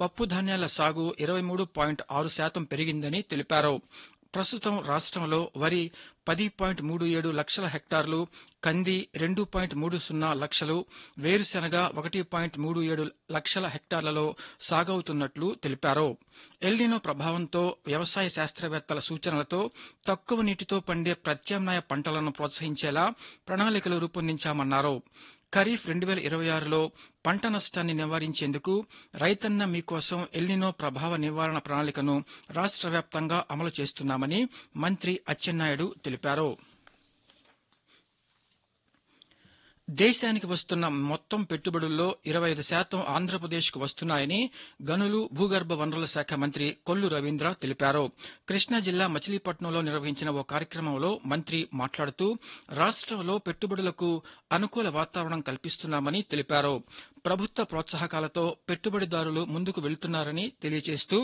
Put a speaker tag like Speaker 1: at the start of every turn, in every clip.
Speaker 1: పప్పు ధాన్యాల సాగు ఇరవై మూడు పాయింట్ ఆరు శాతం పెరిగిందని తెలిపారు ప్రస్తుతం రాష్ట్రంలో వరి పది పాయింట్ మూడు ఏడు లక్షల హెక్టార్లు కంది రెండు పాయింట్ మూడు సున్నా లక్షలు వేరుశెనగ ఒకటి పాయింట్ మూడు ఏడు లక్షల హెక్టార్లలో సాగవుతున్నట్లు తెలిపారు ఎల్నినో ప్రభావంతో వ్యవసాయ శాస్త్రవేత్తల సూచనలతో తక్కువ నీటితో పండే ప్రత్యామ్నాయ పంటలను ప్రోత్సహించేలా ప్రణాళికలు రూపొందించామన్నారు ఖరీఫ్ రెండు వేల ఇరవై ఆరులో పంట నష్టాన్ని నివారించేందుకు రైతన్న మీకోసం ఎల్నినో ప్రభావ నివారణ ప్రణాళికను రాష్ట్ర వ్యాప్తంగా అమలు చేస్తున్నామని మంత్రి అచ్చెన్నాయుడు తెలిపారు దేశానికి వస్తున్న మొత్తం పెట్టుబడుల్లో ఇరవై ఐదు శాతం ఆంధ్రప్రదేశ్కు వస్తున్నాయని గనులు భూగర్భ వనరుల శాఖ మంత్రి కొల్లు రవీంద్ర తెలిపారు కృష్ణా జిల్లా మచిలీపట్నంలో నిర్వహించిన ఓ కార్యక్రమంలో మంత్రి మాట్లాడుతూ రాష్ట్రంలో పెట్టుబడులకు అనుకూల వాతావరణం కల్పిస్తున్నామని తెలిపారు ప్రభుత్వ ప్రోత్సాహకాలతో పెట్టుబడిదారులు ముందుకు వెళ్తున్నారని తెలియజేస్తూ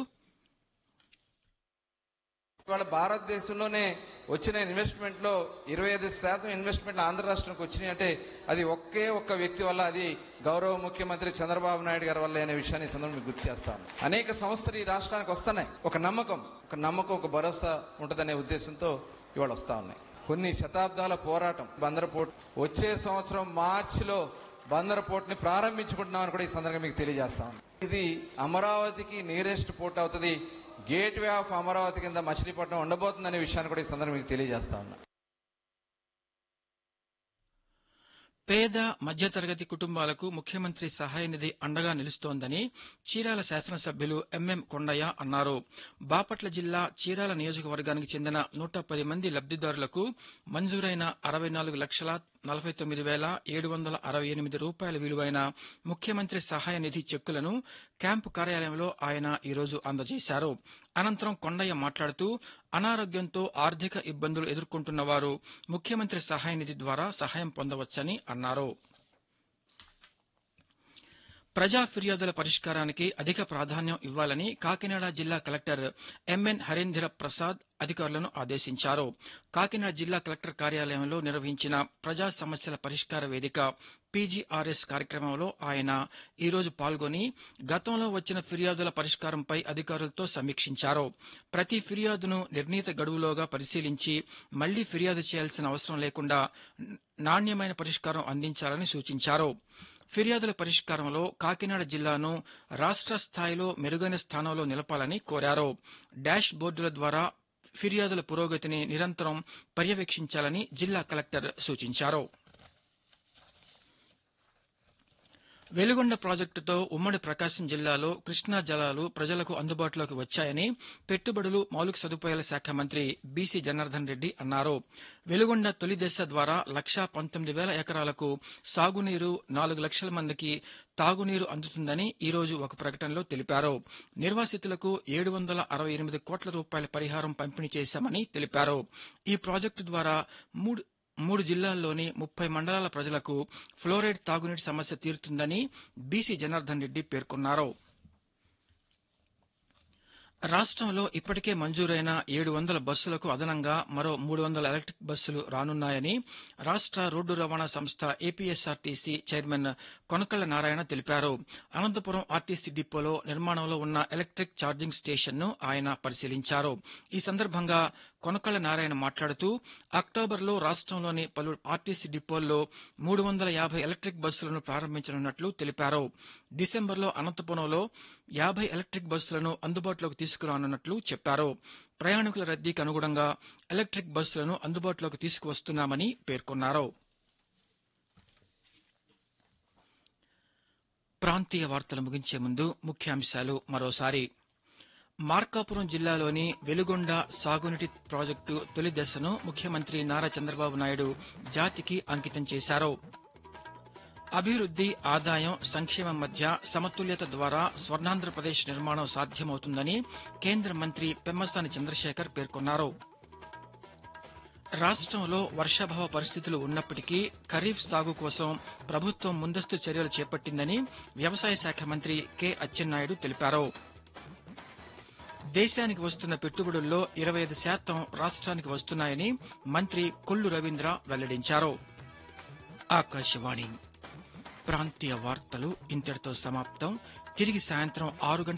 Speaker 2: ఇవాళ భారతదేశంలోనే వచ్చిన ఇన్వెస్ట్మెంట్ లో ఇరవై ఐదు శాతం ఇన్వెస్ట్మెంట్ ఆంధ్ర రాష్ట్రానికి వచ్చినాయి అంటే అది ఒకే ఒక్క వ్యక్తి వల్ల అది గౌరవ ముఖ్యమంత్రి చంద్రబాబు నాయుడు గారి వల్ల అనే విషయాన్ని ఈ సందర్భంగా గుర్తు చేస్తాను అనేక సంస్థలు ఈ రాష్ట్రానికి వస్తున్నాయి ఒక నమ్మకం ఒక నమ్మకం ఒక భరోసా ఉంటుందనే ఉద్దేశంతో ఇవాళ వస్తా ఉన్నాయి కొన్ని శతాబ్దాల పోరాటం బందర్ పోర్ట్ వచ్చే సంవత్సరం మార్చిలో బందర్ పోర్ట్ ని ప్రారంభించుకుంటున్నామని కూడా ఈ సందర్భంగా మీకు తెలియజేస్తాం ఇది అమరావతికి నియరెస్ట్ పోర్ట్ అవుతుంది గేట్ వే ఆఫ్ అమరావతి కింద మచిలీపట్నం ఉండబోతుందనే విషయాన్ని కూడా ఈ సందర్భంగా మీకు తెలియజేస్తా ఉన్నా
Speaker 1: పేద మధ్యతరగతి కుటుంబాలకు ముఖ్యమంత్రి సహాయ నిధి అండగా నిలుస్తోందని చీరాల శాసనసభ్యులు ఎంఎం కొండయ్య అన్నారు బాపట్ల జిల్లా చీరాల నియోజకవర్గానికి చెందిన నూట పది మంది లబ్దిదారులకు మంజూరైన అరవై నాలుగు లక్షల నలభై తొమ్మిది వేల ఏడు వందల అరవై ఎనిమిది రూపాయల విలువైన ముఖ్యమంత్రి సహాయ నిధి చెక్కులను క్యాంపు కార్యాలయంలో ఆయన ఈరోజు అందజేశారు అనంతరం కొండయ్య మాట్లాడుతూ అనారోగ్యంతో ఆర్థిక ఇబ్బందులు ఎదుర్కొంటున్న వారు ముఖ్యమంత్రి సహాయ నిధి ద్వారా సహాయం పొందవచ్చని అన్నారు ప్రజా ఫిర్యాదుల పరిష్కారానికి అధిక ప్రాధాన్యం ఇవ్వాలని కాకినాడ జిల్లా కలెక్టర్ ఎంఎన్ హరీంద్ర ప్రసాద్ అధికారులను ఆదేశించారు కాకినాడ జిల్లా కలెక్టర్ కార్యాలయంలో నిర్వహించిన ప్రజా సమస్యల పరిష్కార వేదిక పీజీఆర్ఎస్ కార్యక్రమంలో ఆయన ఈరోజు పాల్గొని గతంలో వచ్చిన ఫిర్యాదుల పరిష్కారంపై అధికారులతో సమీక్షించారు ప్రతి ఫిర్యాదును నిర్ణీత గడువులోగా పరిశీలించి మళ్లీ ఫిర్యాదు చేయాల్సిన అవసరం లేకుండా నాణ్యమైన పరిష్కారం అందించాలని సూచించారు ఫిర్యాదుల పరిష్కారంలో కాకినాడ జిల్లాను రాష్ట్ర స్థాయిలో మెరుగైన స్థానంలో నిలపాలని కోరారు డాష్ బోర్డుల ద్వారా ఫిర్యాదుల పురోగతిని నిరంతరం పర్యవేక్షించాలని జిల్లా కలెక్టర్ సూచించారు వెలుగొండ ప్రాజెక్టుతో ఉమ్మడి ప్రకాశం జిల్లాలో కృష్ణా జలాలు ప్రజలకు అందుబాటులోకి వచ్చాయని పెట్టుబడులు మౌలిక సదుపాయాల శాఖ మంత్రి బీసీ జనార్దన్ రెడ్డి అన్నారు వెలుగొండ తొలి దశ ద్వారా లక్షా పంతొమ్మిది వేల ఎకరాలకు సాగునీరు నాలుగు లక్షల మందికి తాగునీరు అందుతుందని ఈ రోజు ఒక ప్రకటనలో తెలిపారు నిర్వాసితులకు ఏడు వందల అరవై ఎనిమిది కోట్ల రూపాయల పరిహారం పంపిణీ చేశామని తెలిపారు ఈ ప్రాజెక్టు ద్వారా మూడు మూడు జిల్లాల్లోని ముప్పై మండలాల ప్రజలకు ఫ్లోరైడ్ తాగునీటి సమస్య తీరుతుందని బీసీ జనార్దన్ రెడ్డి పేర్కొన్నారు రాష్ట్రంలో ఇప్పటికే మంజూరైన ఏడు వందల బస్సులకు అదనంగా మరో మూడు వందల ఎలక్ట్రిక్ బస్సులు రానున్నాయని రాష్ట్ర రోడ్డు రవాణా సంస్థ ఏపీఎస్ఆర్టీసీ చైర్మన్ కొనకళ్ల నారాయణ తెలిపారు అనంతపురం ఆర్టీసీ డిపోలో నిర్మాణంలో ఉన్న ఎలక్ట్రిక్ ఛార్జింగ్ స్టేషన్ ను ఆయన పరిశీలించారు ఈ సందర్భంగా కొనకళ్ల నారాయణ మాట్లాడుతూ అక్టోబర్లో రాష్ట్రంలోని పలు ఆర్టీసీ డిపోల్లో మూడు వందల యాభై ఎలక్ట్రిక్ బస్సులను ప్రారంభించనున్నట్లు తెలిపారు డిసెంబర్లో అనంతపురంలో యాభై ఎలక్ట్రిక్ బస్సులను అందుబాటులోకి తీసుకురానున్నట్లు చెప్పారు ప్రయాణికుల రద్దీకి అనుగుణంగా ఎలక్ట్రిక్ బస్సులను అందుబాటులోకి తీసుకువస్తున్నామని పేర్కొన్నారు ప్రాంతీయ వార్తలు ముగించే ముందు ముఖ్యాంశాలు మరోసారి మార్కాపురం జిల్లాలోని వెలుగొండ సాగునీటి ప్రాజెక్టు తొలి దశను ముఖ్యమంత్రి నారా చంద్రబాబు నాయుడు జాతికి అంకితం చేశారు అభివృద్ది ఆదాయం సంక్షేమం మధ్య సమతుల్యత ద్వారా స్వర్ణాంధ్రప్రదేశ్ నిర్మాణం సాధ్యమవుతుందని కేంద్ర మంత్రి పెమ్మసాని చంద్రశేఖర్ పేర్కొన్నారు రాష్ట్రంలో వర్షాభావ పరిస్థితులు ఉన్నప్పటికీ ఖరీఫ్ సాగు కోసం ప్రభుత్వం ముందస్తు చర్యలు చేపట్టిందని వ్యవసాయ శాఖ మంత్రి కె అచ్చెన్నాయుడు తెలిపారు దేశానికి వస్తున్న పెట్టుబడుల్లో ఇరవై ఐదు శాతం రాష్ట్రానికి వస్తున్నాయని మంత్రి కొల్లు రవీంద్ర వెల్లడించారు ఆకాశవాణి ప్రాంతీయ వార్తలు ఇంతటితో సమాప్తం తిరిగి సాయంత్రం ఆరు గంటల